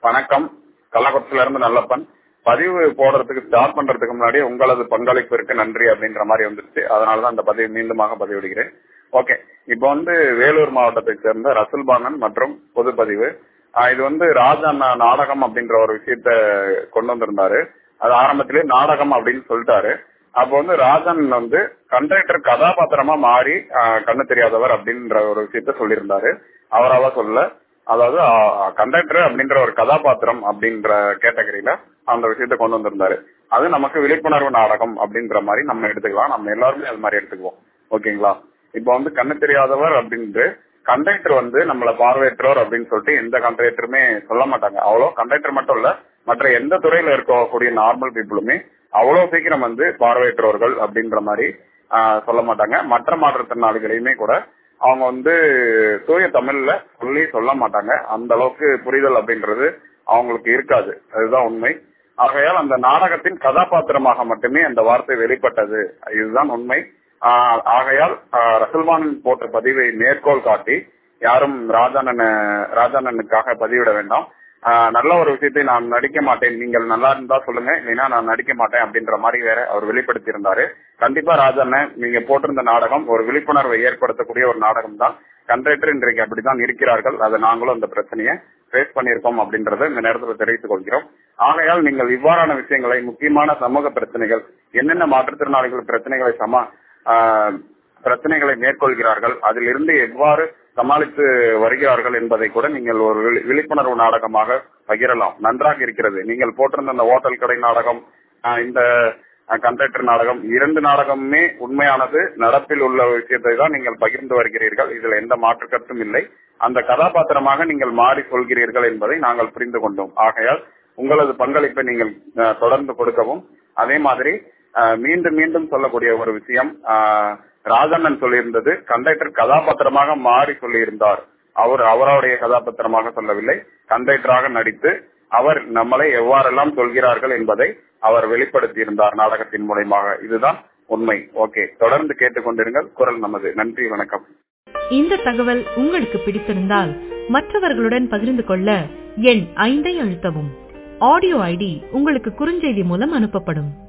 வணக்கம் கள்ளக்குறிச்சியில இருந்து நல்லப்பன் பதிவு போடுறதுக்கு ஸ்டார்ட் பண்றதுக்கு முன்னாடி உங்களது பங்களிப்பிற்கு நன்றி அப்படின்ற மாதிரி வந்துருச்சு அதனாலதான் அந்த பதிவு மீண்டுமாக பதிவிடுகிறேன் ஓகே இப்போ வந்து வேலூர் மாவட்டத்தை சேர்ந்த ரசூல் பானன் மற்றும் பொதுப்பதிவு ஆஹ் இது வந்து ராஜா நா- நாடகம் அப்படின்ற ஒரு விஷயத்த கொண்டு வந்திருந்தாரு அது ஆரம்பத்திலே நாடகம் அப்படின்னு சொல்லிட்டாரு அப்போ வந்து ராஜன் வந்து கண்டக்டர் கதாபாத்திரமா மாறி ஆஹ் கண்ணு தெரியாதவர் அப்படின்ற ஒரு விஷயத்த சொல்லியிருந்தாரு அவராவா சொல்ல அதாவது கண்டக்டர் அப்படின்ற ஒரு கதாபாத்திரம் அப்படின்ற கேட்டகரியில அந்த விஷயத்த கொண்டு வந்திருந்தாரு அது நமக்கு விழிப்புணர்வு நாடகம் அப்படின்ற மாதிரி நம்ம எடுத்துக்கலாம் நம்ம எல்லாருமே அது மாதிரி எடுத்துக்குவோம் ஓகேங்களா இப்போ வந்து கண்ணு தெரியாதவர் அப்படின்ட்டு கண்டக்டர் வந்து நம்மள பார்வையற்றோர் அப்படின்னு சொல்லிட்டு எந்த கண்டக்டருமே சொல்ல மாட்டாங்க அவ்வளோ கண்டக்டர் மட்டும் இல்ல மற்ற எந்த துறையில இருக்கக்கூடிய நார்மல் பீப்புளுமே அவ்வளவு சீக்கிரம் வந்து பார்வையற்றோர்கள் அப்படின்ற மாதிரி ஆஹ், சொல்ல மாட்டாங்க மற்ற மாற்றுத்திறனாளிகளையுமே கூட அவங்க வந்து தூய தமிழ்ல சொல்லி சொல்ல மாட்டாங்க அந்த அளவுக்கு புரிதல் அப்படின்றது அவங்களுக்கு இருக்காது அதுதான் உண்மை ஆகையால் அந்த நாடகத்தின் கதாபாத்திரமாக மட்டுமே அந்த வார்த்தை வெளிப்பட்டது இதுதான் உண்மை ஆஹ் ஆகையால் ஆஹ் ரசல்மான் போட்ட பதிவை மேற்கோள் காட்டி யாரும் ராஜானன் ராஜானனுக்காக பதிவிட வேண்டாம் ஆஹ் நல்ல ஒரு விஷயத்தை நான் நடிக்க மாட்டேன் நீங்கள் நல்லா இருந்தா சொல்லுங்க இல்லைன்னா நான் நடிக்க மாட்டேன் அப்படின்ற மாதிரி வேற அவர் வெளிப்படுத்தி இருந்தாரு கண்டிப்பா ராஜாண்ணன் நீங்க போட்டிருந்த நாடகம் ஒரு விழிப்புணர்வை ஏற்படுத்தக்கூடிய ஒரு நாடகம் தான் கண்டக்டர் இன்றைக்கு அப்படித்தான் இருக்கிறார்கள் அதை நாங்களும் அந்த பிரச்சனையை ஃபேஸ் பண்ணியிருக்கோம் அப்படின்றத இந்த நேரத்தில் தெரிவித்துக் கொள்கிறோம் ஆகையால் நீங்கள் இவ்வாறான விஷயங்களை முக்கியமான சமூக பிரச்சனைகள் என்னென்ன மாற்றுத்திறனாளிகள் பிரச்சனைகளை சமா ஆஹ் பிரச்சனைகளை மேற்கொள்கிறார்கள் அதிலிருந்து எவ்வாறு சமாளித்து வருகிறார்கள் என்பதை கூட நீங்கள் ஒரு விழி- விழிப்புணர்வு நாடகமாக பகிரலாம் நன்றாக இருக்கிறது நீங்கள் போட்டிருந்த அந்த ஹோட்டல் கடை நாடகம் ஆஹ் இந்த கண்டக்டர் நாடகம் இரண்டு நாடகமுமே உண்மையானது நடப்பில் உள்ள விஷயத்தை தான் நீங்கள் பகிர்ந்து வருகிறீர்கள் இதில் எந்த மாற்று கருத்தும் இல்லை அந்த கதாபாத்திரமாக நீங்கள் மாறி சொல்கிறீர்கள் என்பதை நாங்கள் புரிந்து கொண்டோம் ஆகையால் உங்களது பங்களிப்பை நீங்கள் ஆஹ், தொடர்ந்து கொடுக்கவும் அதே மாதிரி ஆஹ், மீண்டும் மீண்டும் சொல்லக்கூடிய ஒரு விஷயம் ஆஹ், ராஜண்ணன் சொல்லியிருந்தது கண்டக்டர் கதாபாத்திரமாக மாறி சொல்லியிருந்தார் அவர் அவருடைய கதாபாத்திரமாக சொல்லவில்லை கண்டக்டராக நடித்து அவர் நம்மளை எவ்வாறெல்லாம் சொல்கிறார்கள் என்பதை அவர் வெளிப்படுத்தியிருந்தார் நாடகத்தின் மூலயமாக இதுதான் உண்மை ஓகே தொடர்ந்து கேட்டுக்கொண்டிருங்கள் குரல் நமது நன்றி வணக்கம் இந்த தகவல் உங்களுக்கு பிடித்திருந்தால் மற்றவர்களுடன் பகிர்ந்து கொள்ள எண் ஐந்தை அழுத்தவும் ஆடியோ ஐடி உங்களுக்கு குறுஞ்செய்தி மூலம் அனுப்பப்படும்